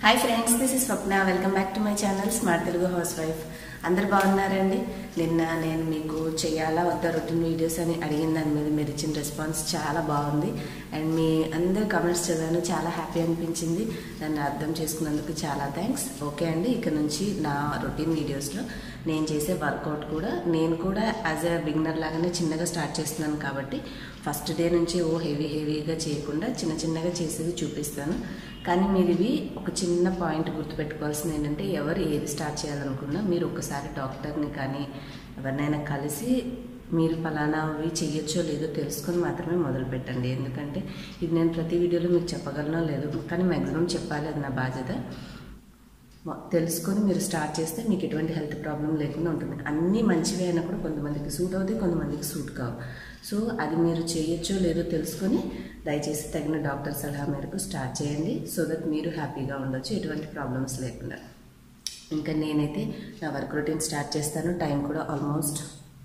hi friends this is Swapna welcome back to my channel smart Telugu housewife అందరు బాగున్నారండి నిన్న నేను మీకు చేయాలా వద్ద రొటీన్ వీడియోస్ అని అడిగిన దాని మీద మీరు ఇచ్చిన రెస్పాన్స్ చాలా బాగుంది అండ్ మీ అందరు కమెంట్స్ చదివాను చాలా హ్యాపీ అనిపించింది నన్ను అర్థం చేసుకున్నందుకు చాలా థ్యాంక్స్ ఓకే అండి ఇక నుంచి నా రొటీన్ వీడియోస్లో నేను చేసే వర్కౌట్ కూడా నేను కూడా యాజ్ ఎ బిగినర్ లాగానే చిన్నగా స్టార్ట్ చేస్తున్నాను కాబట్టి ఫస్ట్ డే నుంచి ఓ హెవీ హెవీగా చేయకుండా చిన్న చిన్నగా చేసేది చూపిస్తాను కానీ మీరు ఇవి ఒక చిన్న పాయింట్ గుర్తుపెట్టుకోవాల్సింది ఏంటంటే ఎవరు ఏది స్టార్ట్ చేయాలనుకున్నా మీరు ఒకసారి డాక్టర్ని కానీ ఎవరినైనా కలిసి మీరు ఫలానావి చేయొచ్చో లేదో తెలుసుకొని మాత్రమే మొదలు పెట్టండి ఎందుకంటే ఇది నేను ప్రతి వీడియోలో మీకు చెప్పగలనో లేదో కానీ మ్యాక్సిమం చెప్పాలి అది నా బాధ్యత మొ- తెలుసుకొని మీరు స్టార్ట్ చేస్తే మీకు ఎటువంటి హెల్త్ ప్రాబ్లం లేకుండా ఉంటుంది అన్నీ మంచివే అయినా కూడా కొంతమందికి సూట్ అవుతాయి కొంతమందికి సూట్ కావు సో అది మీరు చేయొచ్చో లేదో తెలుసుకొని దయచేసి తగిన డాక్టర్ సలహా మేరకు స్టార్ట్ చేయండి సో దట్ మీరు హ్యాపీగా ఉండొచ్చు ఎటువంటి ప్రాబ్లమ్స్ లేకుండా ఇంకా నేనైతే నా వర్క్ రొటీన్ స్టార్ట్ చేస్తాను టైం కూడా ఆల్మోస్ట్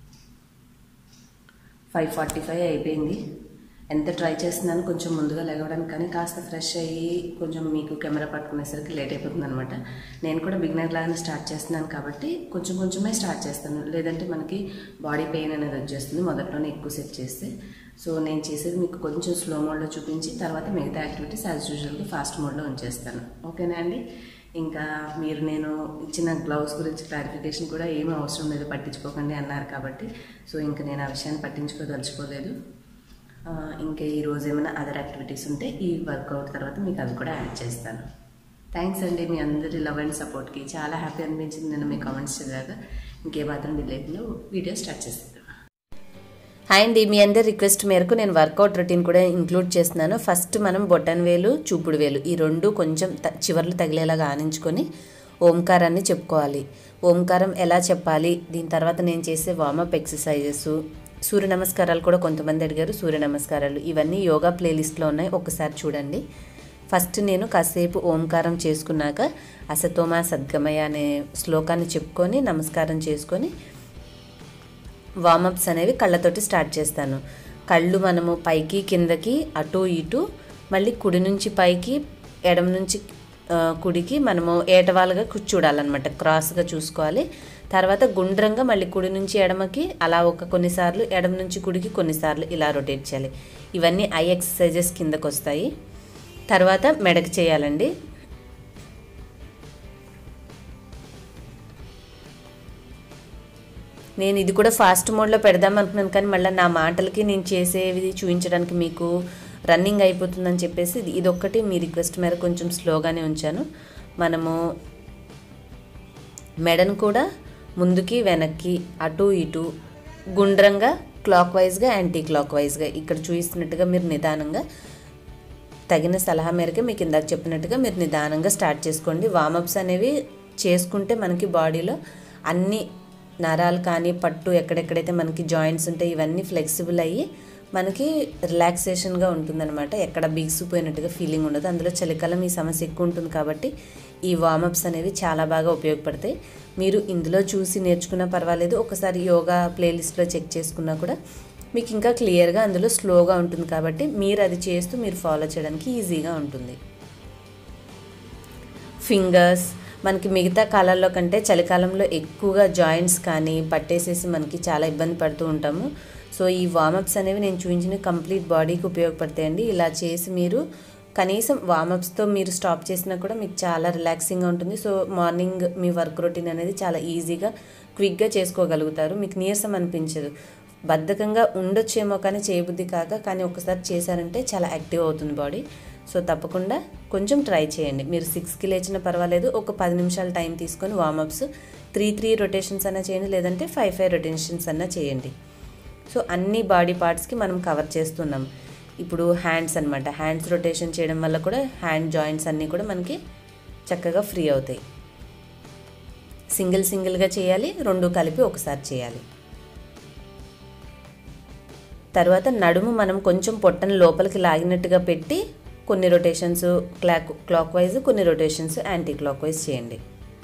ఫైవ్ ఫార్టీ ఫైవ్ అయిపోయింది ఎంత ట్రై చేస్తున్నాను కొంచెం ముందుగా లేవడానికి కానీ కాస్త ఫ్రెష్ అయ్యి కొంచెం మీకు కెమెరా పట్టుకునేసరికి లేట్ అయిపోతుంది అనమాట నేను కూడా బిగినర్ లాగానే స్టార్ట్ చేస్తున్నాను కాబట్టి కొంచెం కొంచెమే స్టార్ట్ చేస్తాను లేదంటే మనకి బాడీ పెయిన్ అనేది వచ్చేస్తుంది మొదట్లోనే ఎక్కువ సెట్ చేస్తే సో నేను చేసేది మీకు కొంచెం స్లో మోడ్లో చూపించి తర్వాత మిగతా యాక్టివిటీస్ యాజ్ యూజువల్గా ఫాస్ట్ మోడ్లో ఉంచేస్తాను ఓకేనా అండి ఇంకా మీరు నేను ఇచ్చిన గ్లౌస్ గురించి క్లారిఫికేషన్ కూడా ఏమీ అవసరం లేదు పట్టించుకోకండి అన్నారు కాబట్టి సో ఇంకా నేను ఆ విషయాన్ని పట్టించుకోదలుచుకోలేదు ఆ, ఇంకా ఈ రోజు ఏమైనా అదర్ యాక్టివిటీస్ ఉంటే ఈ వర్కౌట్ తర్వాత మీకు అవి కూడా యాడ్ చేస్తాను థ్యాంక్స్ అండి మీ అందరి లవ్ అండ్ సపోర్ట్కి చాలా హ్యాపీ అనిపించింది నేను మీ కామెంట్స్ చదివాక ఇంకే మాత్రం డిలేట్లో వీడియో స్టార్ట్ చేస్తాను హాయ్ అండి మీ అందరి రిక్వెస్ట్ మేరకు నేను వర్కౌట్ రొటీన్ కూడా ఇంక్లూడ్ చేస్తున్నాను ఫస్ట్ మనం బొటన్ వేలు చూపుడు వేలు ఈ రెండు కొంచెం త- చివర్లు తగిలేలాగా ఆనించుకొని ఓంకారాన్ని చెప్పుకోవాలి ఓంకారం ఎలా చెప్పాలి దీని తర్వాత నేను చేసే వార్మప్ ఎక్సర్సైజెస్ సూర్య నమస్కారాలు కూడా కొంతమంది అడిగారు సూర్య నమస్కారాలు ఇవన్నీ యోగా ప్లేలిస్ట్లో ఉన్నాయి ఒకసారి చూడండి ఫస్ట్ నేను కాసేపు ఓంకారం చేసుకున్నాక అసతోమ సద్గమయ అనే శ్లోకాన్ని చెప్పుకొని నమస్కారం చేసుకొని వామప్స్ అనేవి కళ్ళతోటి స్టార్ట్ చేస్తాను కళ్ళు మనము పైకి కిందకి అటు ఇటు మళ్ళీ కుడి నుంచి పైకి ఎడమ నుంచి ఆ, కుడికి మనము ఏటవాలుగా కు- చూడాలన్నమాట క్రాస్గా చూసుకోవాలి తర్వాత గుండ్రంగా మళ్ళీ కుడి నుంచి ఎడమకి అలా ఒక కొన్నిసార్లు ఎడమ నుంచి కుడికి కొన్నిసార్లు ఇలా రొటేట్ చేయాలి ఇవన్నీ ఐ ఎక్సర్సైజెస్ కిందకు వస్తాయి తర్వాత మెడకు చేయాలండి నేను ఇది కూడా ఫాస్ట్ మోడ్లో పెడదాం అనుకున్నాను కానీ మళ్ళీ నా మాటలకి నేను చేసేవి చూపించడానికి మీకు రన్నింగ్ అయిపోతుందని చెప్పేసి ఇది- ఇదొక్కటి మీ రిక్వెస్ట్ మేర కొంచెం స్లోగానే ఉంచాను మనము మెడను కూడా ముందుకి వెనక్కి అటు ఇటు గుండ్రంగా క్లాక్ వైజ్గా యాంటీ క్లాక్ వైజ్గా ఇక్కడ చూపిస్తున్నట్టుగా మీరు నిదానంగా తగిన సలహా మేరకు మీకు ఇందాక చెప్పినట్టుగా మీరు నిదానంగా స్టార్ట్ చేసుకోండి వామప్స్ అనేవి చేసుకుంటే మనకి బాడీలో అన్ని నరాలు కానీ పట్టు ఎక్కడెక్కడైతే మనకి జాయింట్స్ ఉంటాయి ఇవన్నీ ఫ్లెక్సిబుల్ అయ్యి మనకి రిలాక్సేషన్గా ఉంటుందన్నమాట ఎక్కడ బిగిసిపోయినట్టుగా ఫీలింగ్ ఉండదు అందులో చలికాలం ఈ సమస్య ఎక్కువ ఉంటుంది కాబట్టి ఈ వామప్స్ అనేవి చాలా బాగా ఉపయోగపడతాయి మీరు ఇందులో చూసి నేర్చుకున్నా పర్వాలేదు ఒకసారి యోగా ప్లేలిస్ట్లో చెక్ చేసుకున్నా కూడా మీకు ఇంకా క్లియర్గా అందులో స్లోగా ఉంటుంది కాబట్టి మీరు అది చేస్తూ మీరు ఫాలో చేయడానికి ఈజీగా ఉంటుంది ఫింగర్స్ మనకి మిగతా కాలాల్లో కంటే చలికాలంలో ఎక్కువగా జాయింట్స్ కానీ పట్టేసేసి మనకి చాలా ఇబ్బంది పడుతూ ఉంటాము సో ఈ వామప్స్ అనేవి నేను చూపించిన కంప్లీట్ బాడీకి ఉపయోగపడతాయండి ఇలా చేసి మీరు కనీసం వామప్స్తో మీరు స్టాప్ చేసినా కూడా మీకు చాలా రిలాక్సింగ్గా ఉంటుంది సో మార్నింగ్ మీ వర్క్ రొటీన్ అనేది చాలా ఈజీగా క్విక్గా చేసుకోగలుగుతారు మీకు నీరసం అనిపించదు బద్ధకంగా ఉండొచ్చేమో కానీ చేయబుద్ధి కాక కానీ ఒకసారి చేశారంటే చాలా యాక్టివ్ అవుతుంది బాడీ సో తప్పకుండా కొంచెం ట్రై చేయండి మీరు సిక్స్కి లేచినా పర్వాలేదు ఒక పది నిమిషాలు టైం తీసుకొని వార్మప్స్ త్రీ త్రీ రొటేషన్స్ అన్నా చేయండి లేదంటే ఫైవ్ ఫైవ్ రొటేషన్స్ అన్నా చేయండి సో అన్ని బాడీ పార్ట్స్కి మనం కవర్ చేస్తున్నాం ఇప్పుడు హ్యాండ్స్ అనమాట హ్యాండ్స్ రొటేషన్ చేయడం వల్ల కూడా హ్యాండ్ జాయింట్స్ అన్నీ కూడా మనకి చక్కగా ఫ్రీ అవుతాయి సింగిల్ సింగిల్గా చేయాలి రెండు కలిపి ఒకసారి చేయాలి తర్వాత నడుము మనం కొంచెం పొట్టను లోపలికి లాగినట్టుగా పెట్టి కొన్ని రొటేషన్స్ క్లాక్ క్లాక్ వైజ్ కొన్ని రొటేషన్స్ యాంటీ క్లాక్ వైజ్ చేయండి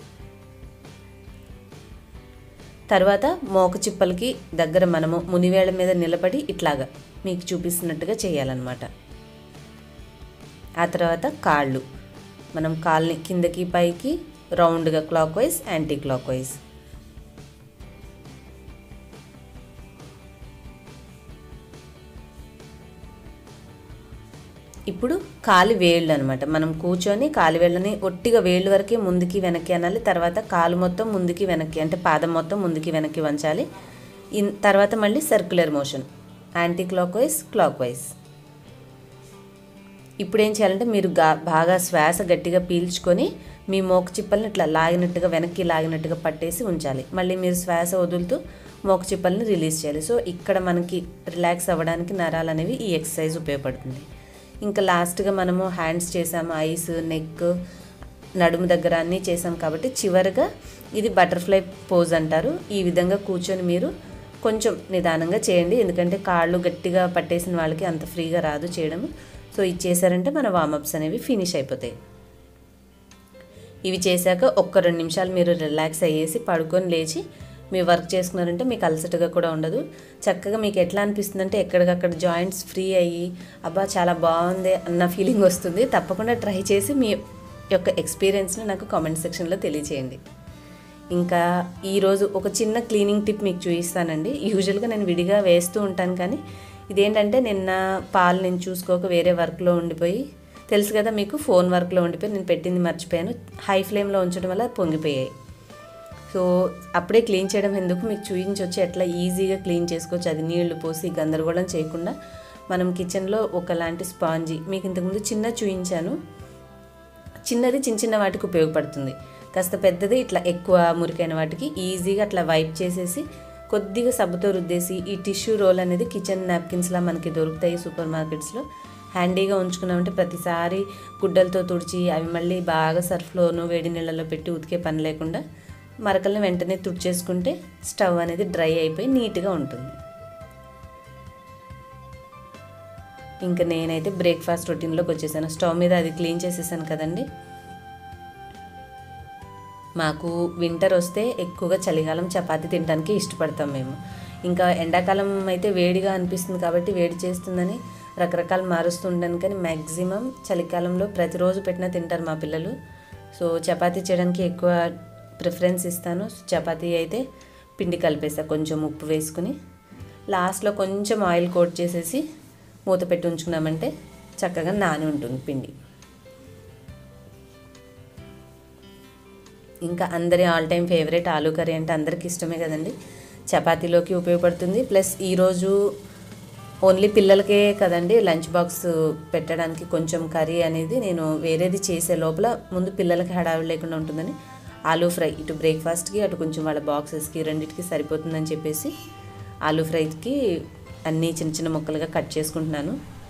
తర్వాత మోక చిప్పలకి దగ్గర మనము మునివేళ్ల మీద నిలబడి ఇట్లాగా మీకు చూపిస్తున్నట్టుగా చేయాలన్నమాట ఆ తర్వాత కాళ్ళు మనం కాల్ని కిందకి పైకి రౌండ్గా clockwise clock wise ఇప్పుడు కాలి వేళ్ళు అనమాట మనం కూర్చొని కాలి వేళ్ళని ఒట్టిగా వేళ్ళు వరకే ముందుకి వెనక్కి అనాలి తర్వాత కాలు మొత్తం ముందుకి వెనక్కి అంటే పాదం మొత్తం ముందుకి వెనక్కి వంచాలి ఇన్ తర్వాత మళ్ళీ circular motion anticlockwise clock wise ఇప్పుడు ఏం చేయాలంటే మీరు గా బాగా శ్వాస గట్టిగా పీల్చుకొని మీ మోక చిప్పల్ని ఇట్లా లాగినట్టుగా వెనక్కి లాగినట్టుగా పట్టేసి ఉంచాలి మళ్ళీ మీరు శ్వాస వదులుతూ మోక చిప్పల్ని రిలీజ్ చేయాలి సో ఇక్కడ మనకి రిలాక్స్ అవ్వడానికి నరాలు అనేవి ఈ ఎక్సర్సైజ్ ఉపయోగపడుతుంది ఇంకా లాస్ట్గా మనము హ్యాండ్స్ చేసాము ఐస్ నెక్ నడుము దగ్గర అన్నీ చేసాం కాబట్టి చివరిగా ఇది బటర్ఫ్లై పోజ్ అంటారు ఈ విధంగా కూర్చొని మీరు కొంచెం నిదానంగా చేయండి ఎందుకంటే కాళ్ళు గట్టిగా పట్టేసిన వాళ్ళకి అంత ఫ్రీగా రాదు చేయడం సో ఇది చేశారంటే మన వామప్స్ అనేవి ఫినిష్ అయిపోతాయి ఇవి చేశాక ఒక్క రెండు నిమిషాలు మీరు రిలాక్స్ అయ్యేసి పడుకొని లేచి మీ వర్క్ చేసుకున్నారంటే మీకు అలసటగా కూడా ఉండదు చక్కగా మీకు ఎట్లా అనిపిస్తుందంటే ఎక్కడికక్కడ జాయింట్స్ ఫ్రీ అయ్యి అబ్బా చాలా బాగుంది అన్న ఫీలింగ్ వస్తుంది తప్పకుండా ట్రై చేసి మీ యొక్క ఎక్స్పీరియన్స్ని నాకు కామెంట్ సెక్షన్లో తెలియచేయండి ఇంకా ఈరోజు ఒక చిన్న క్లీనింగ్ టిప్ మీకు చూపిస్తానండి యూజువల్గా నేను విడిగా వేస్తూ ఉంటాను కానీ ఇదేంటంటే నిన్న పాలు నేను చూసుకోక వేరే వర్క్లో ఉండిపోయి తెలుసు కదా మీకు ఫోన్ వర్క్లో ఉండిపోయి నేను పెట్టింది మర్చిపోయాను హై ఫ్లేమ్లో ఉంచడం వల్ల పొంగిపోయాయి సో అప్పుడే క్లీన్ చేయడం ఎందుకు మీకు చూపించవచ్చు ఎట్లా ఈజీగా క్లీన్ చేసుకోవచ్చు అది నీళ్లు పోసి గందరగోళం చేయకుండా మనం కిచెన్లో ఒకలాంటి స్పాంజీ మీకు ఇంతకుముందు చిన్న చూపించాను చిన్నది చిన్న చిన్న వాటికి ఉపయోగపడుతుంది కాస్త పెద్దది ఇట్లా ఎక్కువ మురికైన వాటికి ఈజీగా అట్లా వైప్ చేసేసి కొద్దిగా సబ్బుతో రుద్దేసి ఈ టిష్యూ రోల్ అనేది కిచెన్ నాప్కిన్స్లా మనకి దొరుకుతాయి సూపర్ మార్కెట్స్లో హ్యాండీగా ఉంచుకున్నామంటే ప్రతిసారి గుడ్డలతో తుడిచి అవి మళ్ళీ బాగా సర్ఫ్లోను వేడి నీళ్ళలో పెట్టి ఉతికే పని లేకుండా మరకల్ని వెంటనే తుడిచేసుకుంటే స్టవ్ అనేది డ్రై అయిపోయి నీట్గా ఉంటుంది ఇంకా నేనైతే బ్రేక్ఫాస్ట్ రొటీన్లోకి వచ్చేసాను స్టవ్ మీద అది క్లీన్ చేసేసాను కదండి మాకు వింటర్ వస్తే ఎక్కువగా చలికాలం చపాతీ తినడానికి ఇష్టపడతాం మేము ఇంకా ఎండాకాలం అయితే వేడిగా అనిపిస్తుంది కాబట్టి వేడి చేస్తుందని రకరకాలు మారుస్తుంటాను కానీ మ్యాక్సిమం చలికాలంలో ప్రతిరోజు పెట్టినా తింటారు మా పిల్లలు సో చపాతీ చేయడానికి ఎక్కువ ప్రిఫరెన్స్ ఇస్తాను చపాతీ అయితే పిండి కలిపేస్తా కొంచెం ఉప్పు వేసుకుని లాస్ట్లో కొంచెం ఆయిల్ కోట్ చేసేసి మూత పెట్టి ఉంచుకున్నామంటే చక్కగా నాని ఉంటుంది పిండి ఇంకా అందరి ఆల్ టైమ్ ఫేవరెట్ ఆలూ కర్రీ అంటే అందరికీ ఇష్టమే కదండి చపాతీలోకి ఉపయోగపడుతుంది ప్లస్ ఈరోజు ఓన్లీ పిల్లలకే కదండి లంచ్ బాక్స్ పెట్టడానికి కొంచెం కర్రీ అనేది నేను వేరేది చేసే లోపల ముందు పిల్లలకి హడావిడి లేకుండా ఉంటుందని ఆలూ ఫ్రై ఇటు బ్రేక్ఫాస్ట్కి అటు కొంచెం వాళ్ళ బాక్సెస్కి రెండింటికి సరిపోతుందని చెప్పేసి ఆలూ ఫ్రైకి అన్నీ చిన్న చిన్న ముక్కలుగా కట్ చేసుకుంటున్నాను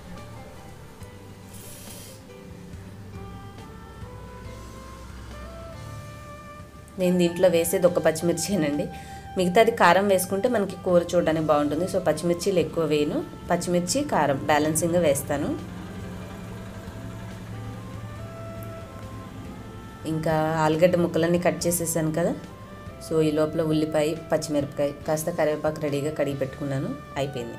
నేను దీంట్లో వేసేది ఒక పచ్చిమిర్చినండి మిగతాది కారం వేసుకుంటే మనకి కూర చూడడానికి బాగుంటుంది సో పచ్చిమిర్చిలు ఎక్కువ వేయను పచ్చిమిర్చి కారం బ్యాలెన్సింగ్గా వేస్తాను ఇంకా ఆలుగడ్డ ముక్కలన్నీ కట్ చేసేసాను కదా సో ఈ లోపల ఉల్లిపాయ పచ్చిమిరపకాయ కాస్త కరివేపాకు రెడీగా కడిగి పెట్టుకున్నాను అయిపోయింది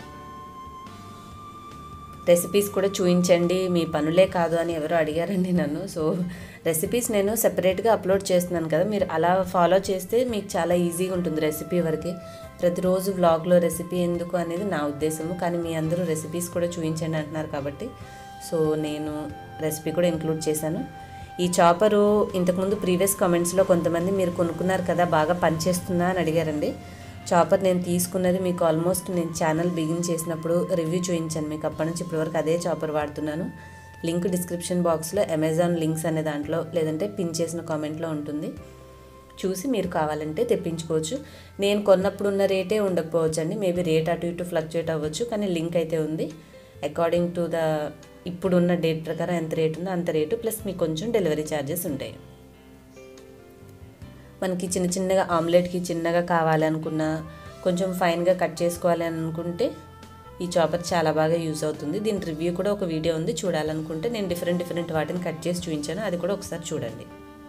రెసిపీస్ కూడా చూపించండి మీ పనులే కాదు అని ఎవరో అడిగారండి నన్ను సో రెసిపీస్ నేను సెపరేట్గా అప్లోడ్ చేస్తున్నాను కదా మీరు అలా ఫాలో చేస్తే మీకు చాలా ఈజీగా ఉంటుంది రెసిపీ వరకే ప్రతిరోజు వ్లాగ్లో రెసిపీ ఎందుకు అనేది నా ఉద్దేశము కానీ మీ అందరూ రెసిపీస్ కూడా చూపించండి అంటున్నారు కాబట్టి సో నేను రెసిపీ కూడా ఇంక్లూడ్ చేశాను ఈ చాపరు ఇంతకుముందు ప్రీవియస్ కామెంట్స్లో కొంతమంది మీరు కొనుక్కున్నారు కదా బాగా పనిచేస్తుందా అని అడిగారండి చాపర్ నేను తీసుకున్నది మీకు ఆల్మోస్ట్ నేను ఛానల్ బిగిన్ చేసినప్పుడు రివ్యూ చూపించాను మీకు అప్పటి నుంచి ఇప్పటివరకు అదే చాపర్ వాడుతున్నాను లింక్ డిస్క్రిప్షన్ బాక్స్లో అమెజాన్ లింక్స్ అనే దాంట్లో లేదంటే పిన్ చేసిన కామెంట్లో ఉంటుంది చూసి మీరు కావాలంటే తెప్పించుకోవచ్చు నేను కొన్నప్పుడు ఉన్న రేటే ఉండకపోవచ్చు అండి మేబీ రేట్ అటు ఇటు ఫ్లక్చుయేట్ అవ్వచ్చు కానీ లింక్ అయితే ఉంది అకార్డింగ్ టు ద ఇప్పుడున్న డేట్ ప్రకారం ఎంత రేట్ ఉందో అంత రేటు ప్లస్ మీకు కొంచెం డెలివరీ ఛార్జెస్ ఉంటాయి మనకి చిన్న చిన్నగా ఆమ్లెట్కి చిన్నగా కావాలనుకున్నా కొంచెం ఫైన్గా కట్ చేసుకోవాలి అని అనుకుంటే ఈ చాపర్ చాలా బాగా యూజ్ అవుతుంది దీని రివ్యూ కూడా ఒక వీడియో ఉంది చూడాలనుకుంటే నేను డిఫరెంట్ డిఫరెంట్ వాటిని కట్ చేసి చూపించాను అది కూడా ఒకసారి చూడండి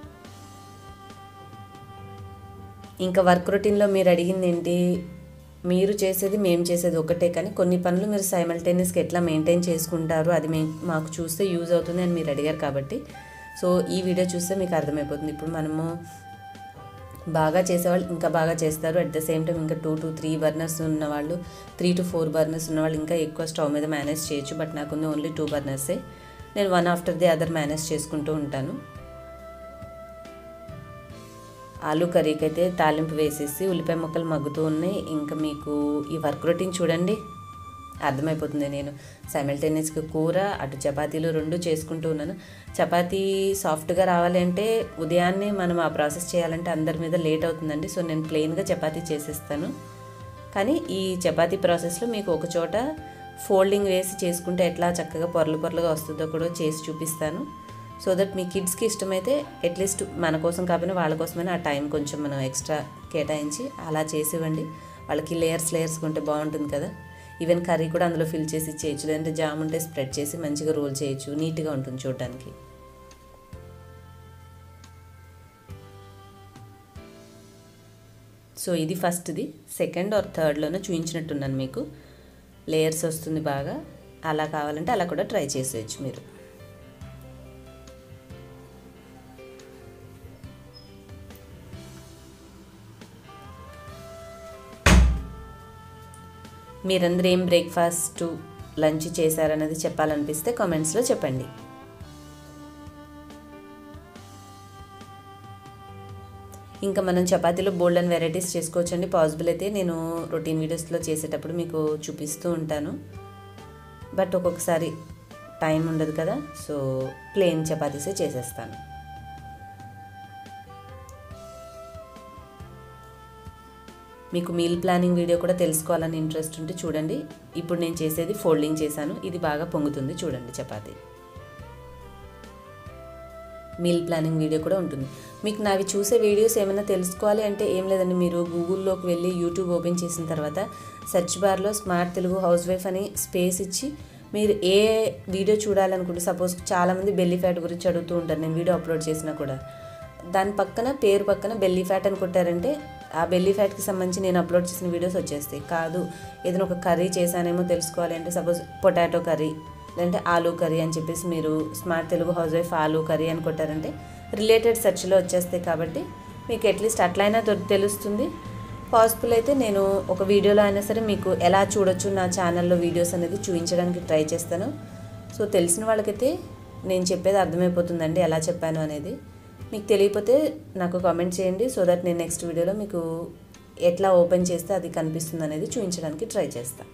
ఇంకా వర్క్ రొటీన్లో మీరు అడిగింది ఏంటి మీరు చేసేది మేము చేసేది ఒకటే కానీ కొన్ని పనులు మీరు సైమల్టేనియస్గా ఎట్లా మెయింటైన్ చేసుకుంటారు అది మే మాకు చూస్తే యూజ్ అవుతుంది అని మీరు అడిగారు కాబట్టి సో ఈ వీడియో చూస్తే మీకు అర్థమైపోతుంది ఇప్పుడు మనము బాగా చేసేవాళ్ళు ఇంకా బాగా చేస్తారు అట్ ద సేమ్ టైం ఇంకా టూ టు త్రీ బర్నర్స్ ఉన్నవాళ్ళు త్రీ టు ఫోర్ బర్నర్స్ ఉన్నవాళ్ళు ఇంకా ఎక్కువ స్టవ్ మీద మేనేజ్ చేయొచ్చు బట్ నాకుంది ఓన్లీ టూ బర్నర్సే నేను one after the other manage చేసుకుంటూ ఉంటాను ఆలు కర్రీకి అయితే తాలింపు వేసేసి ఉల్లిపాయ ముక్కలు మగ్గుతూ ఉన్నాయి ఇంకా మీకు ఈ వర్క్ రొటీన్ చూడండి అర్థమైపోతుంది నేను సైమల్టేనియస్గా కూర అటు చపాతీలు రెండు చేసుకుంటూ ఉన్నాను చపాతీ సాఫ్ట్గా రావాలి అంటే ఉదయాన్నే మనం ఆ ప్రాసెస్ చేయాలంటే అందరి మీద లేట్ అవుతుందండి సో నేను ప్లెయిన్గా చపాతీ చేసేస్తాను కానీ ఈ చపాతీ ప్రాసెస్లో మీకు ఒక చోట ఫోల్డింగ్ వేసి చేసుకుంటే ఎట్లా చక్కగా పొరలు పొరలుగా వస్తుందో కూడా చేసి చూపిస్తాను సో దట్ మీ కిడ్స్కి ఇష్టమైతే అట్లీస్ట్ మన కోసం కాకపోయినా వాళ్ళ కోసమైనా ఆ టైం కొంచెం మనం ఎక్స్ట్రా కేటాయించి అలా చేసివ్వండి వాళ్ళకి లేయర్స్ లేయర్స్ ఉంటే బాగుంటుంది కదా ఈవెన్ కర్రీ కూడా అందులో ఫిల్ చేసి చేయొచ్చు లేదంటే జామ్ ఉంటే స్ప్రెడ్ చేసి మంచిగా రోల్ చేయొచ్చు నీట్గా ఉంటుంది చూడటానికి సో ఇది ఫస్ట్ది సెకండ్ ఆర్ థర్డ్లోనే చూపించినట్టున్నాను మీకు లేయర్స్ వస్తుంది బాగా అలా కావాలంటే అలా కూడా ట్రై చేసేయచ్చు మీరు మీరందరూ ఏం బ్రేక్ఫాస్ట్ లంచ్ చేశారన్నది చెప్పాలనిపిస్తే కామెంట్స్లో చెప్పండి ఇంకా మనం చపాతీలో బోల్డ్ అండ్ వెరైటీస్ చేసుకోవచ్చండి పాసిబుల్ అయితే నేను రొటీన్ వీడియోస్లో చేసేటప్పుడు మీకు చూపిస్తూ ఉంటాను బట్ ఒక్కొక్కసారి టైం ఉండదు కదా సో ప్లెయిన్ చపాతీసే చేసేస్తాను మీకు మీల్ ప్లానింగ్ వీడియో కూడా తెలుసుకోవాలని ఇంట్రెస్ట్ ఉంటే చూడండి ఇప్పుడు నేను చేసేది ఫోల్డింగ్ చేశాను ఇది బాగా పొంగుతుంది చూడండి చపాతి మీల్ ప్లానింగ్ వీడియో కూడా ఉంటుంది మీకు నావి చూసే వీడియోస్ ఏమైనా తెలుసుకోవాలి అంటే ఏం లేదండి మీరు గూగుల్లోకి వెళ్ళి యూట్యూబ్ ఓపెన్ చేసిన తర్వాత సెర్చ్ బార్లో స్మార్ట్ తెలుగు హౌస్ వైఫ్ అని స్పేస్ ఇచ్చి మీరు ఏ వీడియో చూడాలనుకుంటే సపోజ్ చాలామంది బెల్లీ ఫ్యాట్ గురించి అడుగుతూ ఉంటారు నేను వీడియో అప్లోడ్ చేసినా కూడా దాని పక్కన పేరు పక్కన బెల్లీ ఫ్యాట్ అని కొట్టారంటే ఆ బెల్లీ ఫ్యాట్కి సంబంధించి నేను అప్లోడ్ చేసిన వీడియోస్ వచ్చేస్తాయి కాదు ఏదైనా ఒక కర్రీ చేశానేమో తెలుసుకోవాలి అంటే సపోజ్ పొటాటో కర్రీ లేదంటే ఆలూ కర్రీ అని చెప్పేసి మీరు స్మార్ట్ తెలుగు హౌస్ వైఫ్ ఆలూ కర్రీ అని కొట్టారంటే రిలేటెడ్ సెర్చ్లో వచ్చేస్తాయి కాబట్టి మీకు అట్లీస్ట్ అట్లయినా తెలుస్తుంది పాసిబుల్ అయితే నేను ఒక వీడియోలో అయినా సరే మీకు ఎలా చూడొచ్చు నా ఛానల్లో వీడియోస్ అనేది చూపించడానికి ట్రై చేస్తాను సో తెలిసిన వాళ్ళకైతే నేను చెప్పేది అర్థమైపోతుందండి ఎలా చెప్పాను అనేది మీకు తెలియకపోతే నాకు కామెంట్ చేయండి సో దట్ నేను నెక్స్ట్ వీడియోలో మీకు ఎట్లా ఓపెన్ చేస్తే అది కనిపిస్తుంది అనేది చూపించడానికి ట్రై చేస్తాను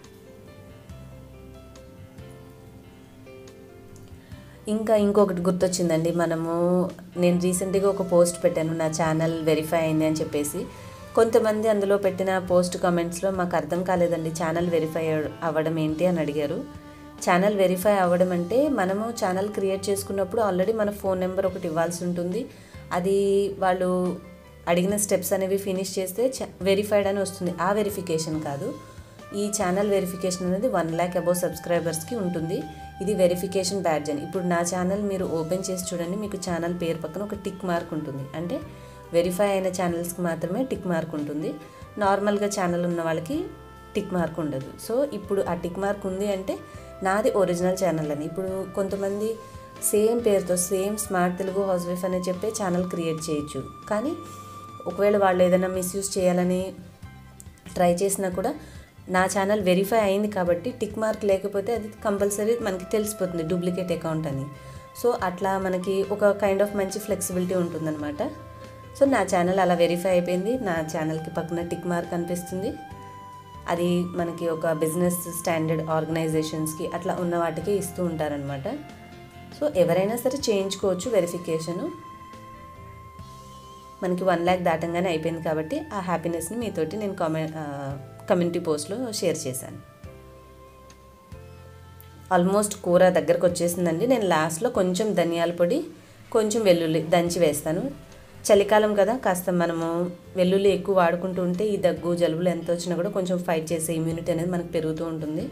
ఇంకా ఇంకొకటి గుర్తొచ్చిందండి మనము నేను రీసెంట్గా ఒక పోస్ట్ పెట్టాను నా ఛానల్ వెరిఫై అయింది అని చెప్పేసి కొంతమంది అందులో పెట్టిన పోస్ట్ కామెంట్స్లో మాకు అర్థం కాలేదండి ఛానల్ వెరిఫై అవ్వడం ఏంటి అని అడిగారు ఛానల్ వెరిఫై అవ్వడం అంటే మనము ఛానల్ క్రియేట్ చేసుకున్నప్పుడు ఆల్రెడీ మన ఫోన్ నెంబర్ ఒకటి ఇవ్వాల్సి ఉంటుంది అది వాళ్ళు అడిగిన స్టెప్స్ అనేవి ఫినిష్ చేస్తే వెరిఫైడ్ అని వస్తుంది ఆ వెరిఫికేషన్ కాదు ఈ ఛానల్ వెరిఫికేషన్ అనేది వన్ ల్యాక్ అబౌవ్ సబ్స్క్రైబర్స్కి ఉంటుంది ఇది వెరిఫికేషన్ బ్యాడ్జ్ అని ఇప్పుడు నా ఛానల్ మీరు ఓపెన్ చేసి చూడండి మీకు ఛానల్ పేరు పక్కన ఒక టిక్ మార్క్ ఉంటుంది అంటే వెరిఫై అయిన ఛానల్స్కి మాత్రమే టిక్ మార్క్ ఉంటుంది నార్మల్గా ఛానల్ ఉన్న వాళ్ళకి టిక్ మార్క్ ఉండదు సో ఇప్పుడు ఆ టిక్ మార్క్ ఉంది అంటే నాది ఒరిజినల్ ఛానల్ అని ఇప్పుడు కొంతమంది సేమ్ పేరుతో same smart Telugu housewife అనే చెప్పే ఛానల్ క్రియేట్ చేయొచ్చు కానీ ఒకవేళ వాళ్ళు ఏదైనా మిస్యూజ్ చేయాలని ట్రై చేసినా కూడా నా ఛానల్ వెరిఫై అయింది కాబట్టి టిక్ మార్క్ లేకపోతే అది కంపల్సరీ మనకి తెలిసిపోతుంది డూప్లికేట్ అకౌంట్ అని సో అట్లా మనకి ఒక కైండ్ ఆఫ్ మంచి ఫ్లెక్సిబిలిటీ ఉంటుందన్నమాట సో నా ఛానల్ అలా వెరిఫై అయిపోయింది నా ఛానల్కి పక్కన టిక్ మార్క్ కనిపిస్తుంది అది మనకి ఒక బిజినెస్ స్టాండర్డ్ ఆర్గనైజేషన్స్కి అట్లా ఉన్న వాటికి ఇస్తూ ఉంటారనమాట సో ఎవరైనా సరే చేయించుకోవచ్చు వెరిఫికేషను మనకి వన్ ల్యాక్ దాటంగానే అయిపోయింది కాబట్టి ఆ హ్యాపీనెస్ని మీతోటి నేను కామెంట్ కమ్యూనిటీ పోస్ట్లో షేర్ చేశాను ఆల్మోస్ట్ కూర దగ్గరకు వచ్చేసిందండి నేను లాస్ట్లో కొంచెం ధనియాల పొడి కొంచెం వెల్లుల్లి దంచి వేస్తాను చలికాలం కదా కాస్త మనము వెల్లుల్లి ఎక్కువ వాడుకుంటూ ఉంటే ఈ దగ్గు జలుబులు ఎంత వచ్చినా కూడా కొంచెం ఫైట్ చేసే ఇమ్యూనిటీ అనేది మనకు పెరుగుతూ ఉంటుంది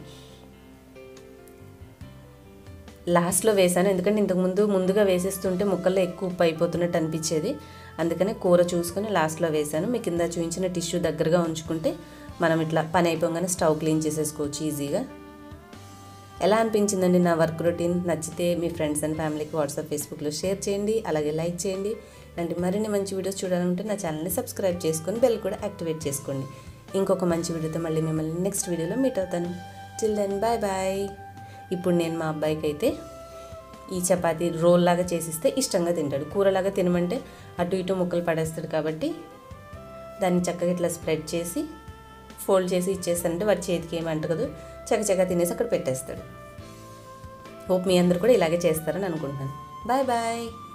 లాస్ట్లో వేసాను ఎందుకంటే ఇంతకుముందు ముందుగా వేసేస్తుంటే ముక్కల్లో ఎక్కువ ఉప్పు అయిపోతున్నట్టు అనిపించేది అందుకనే కూర చూసుకొని లాస్ట్లో వేసాను మీ కింద చూపించిన టిష్యూ దగ్గరగా ఉంచుకుంటే మనం ఇట్లా పని అయిపోగానే స్టవ్ క్లీన్ చేసేసుకోవచ్చు ఈజీగా ఎలా అనిపించిందండి నా వర్క్ రొటీన్ నచ్చితే మీ ఫ్రెండ్స్ అండ్ ఫ్యామిలీకి వాట్సాప్ ఫేస్బుక్లో షేర్ చేయండి అలాగే లైక్ చేయండి ఇలాంటి మరిన్ని మంచి వీడియోస్ చూడాలంటే నా ఛానల్ని సబ్స్క్రైబ్ చేసుకొని బెల్ కూడా యాక్టివేట్ చేసుకోండి ఇంకొక మంచి వీడియోతో మళ్ళీ మిమ్మల్ని నెక్స్ట్ వీడియోలో మీట్ అవుతాను టిల్ దెన్ బాయ్ బాయ్ ఇప్పుడు నేను మా అబ్బాయికి అయితే ఈ చపాతీ రోల్ లాగా చేసిస్తే ఇష్టంగా తింటాడు కూరలాగా తినమంటే అటు ఇటు ముక్కలు పడేస్తాడు కాబట్టి దాన్ని చక్కగా ఇట్లా స్ప్రెడ్ చేసి ఫోల్డ్ చేసి ఇచ్చేస్తానంటే వాడి చేతికి ఏమి అంటకదు చక్కచక్క తినేసి అక్కడ పెట్టేస్తాడు హోప్ మీ అందరు కూడా ఇలాగే చేస్తారని అనుకుంటున్నాను బాయ్ బాయ్